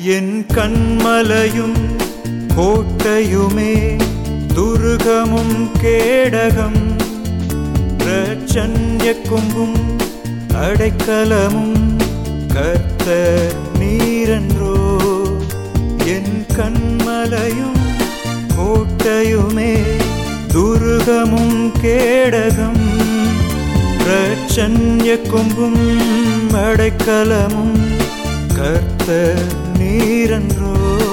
என் கண்மலையும் கோட்டையுமே துருகமும் கேடகம் பிரச்சன்ய கொம்பும் அடைக்கலமும் கர்த்தர் நீரன்றோ என் கண்மலையும் கோட்டையுமே துருகமும் கேடகம் பிரச்சன்ய கொம்பும் அடைக்கலமும் கர்த்தர் நீரன்றோ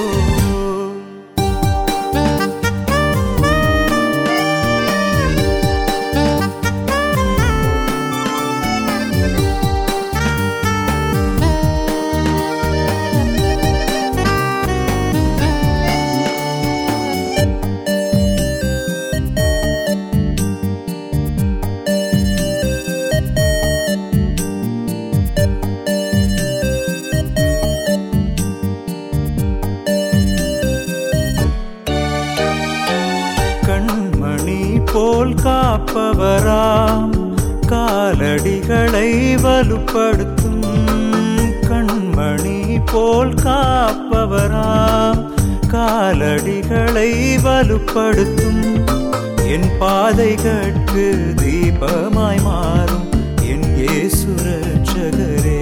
கண்மணி போல் காப்பவராம் காலடிகளை வலுப்படுத்தும் கண்மணி போல் காப்பவராம் காலடிகளை வலுப்படுத்தும் என் பாதைகட்கு தீபமாய் மாறும் என் இயேசுரட்சகரே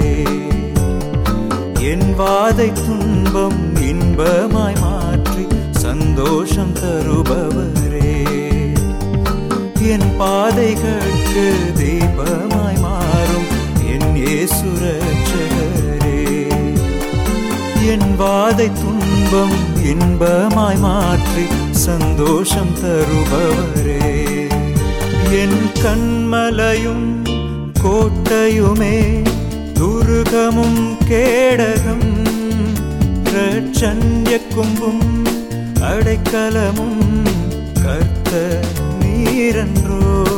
என் வாதை துன்பம் இன்பமாய் மாற்றி சந்தோஷம் தருபவரே என் பாதைகளுக்கு தீபமாய் மாறும் என் இயேசுரட்சகரே என் வாதை துன்பம் இன்பமாய் மாற்றி சந்தோஷம் தருபவரே என் கண்மலையும் கோட்டையுமே துருகமும் கேடகம் பிரச்சன்ய கொம்பும் அடைக்கலமும் கர்த்த நீரன்றோ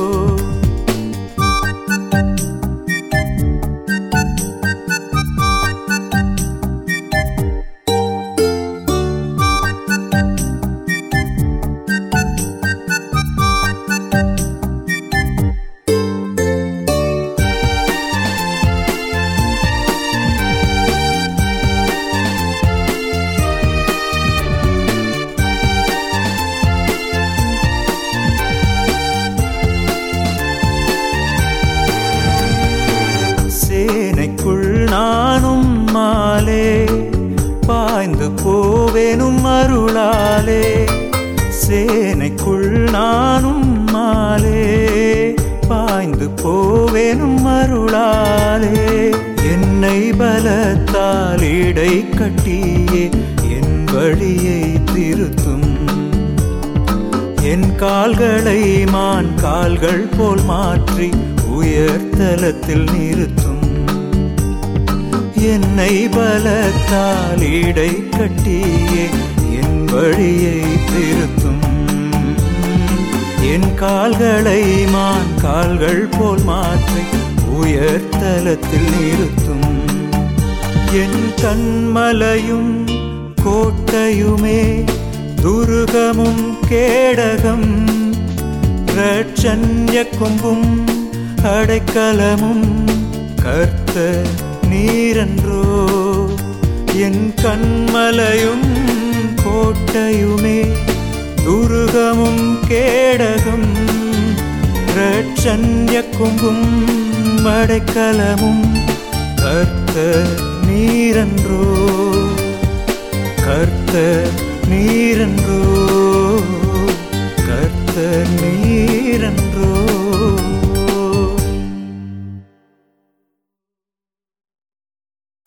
சேனைக்குள் நானும் மாலே பாய்ந்து போவேனும் அருளாலே சேனைக்குள் நானும் மாலே பாய்ந்து போவேனும் அருளாலே என்னை பலத்தால் இடை கட்டியே என் வழியை திருத்தும் என் கால்களை மான் கால்கள் போல் மாற்றி உயர்தலத்தில் நிறுத்தும் என்னை பலத்தால் இடை கட்டியே என் வழியை திருத்தும் என் கால்களை மான் கால்கள் போல் மாற்றி உயர்தலத்தில் நிறுத்தும் என் கண்மலையும் கோட்டையுமே துருகமும் கேடகம் ரட்சன்ய கொம்பும் அடைக்கலமும் கர்த்த நீரன்றோ என் கண்மலையும் கோட்டையுமே துருகமும் கேடகம் ரட்சன்ய கொம்பும் அடைக்கலமும் கர்த்த நீரன்றோ கர்த்த நீரன்றோ கர்த்த நீரன்றோ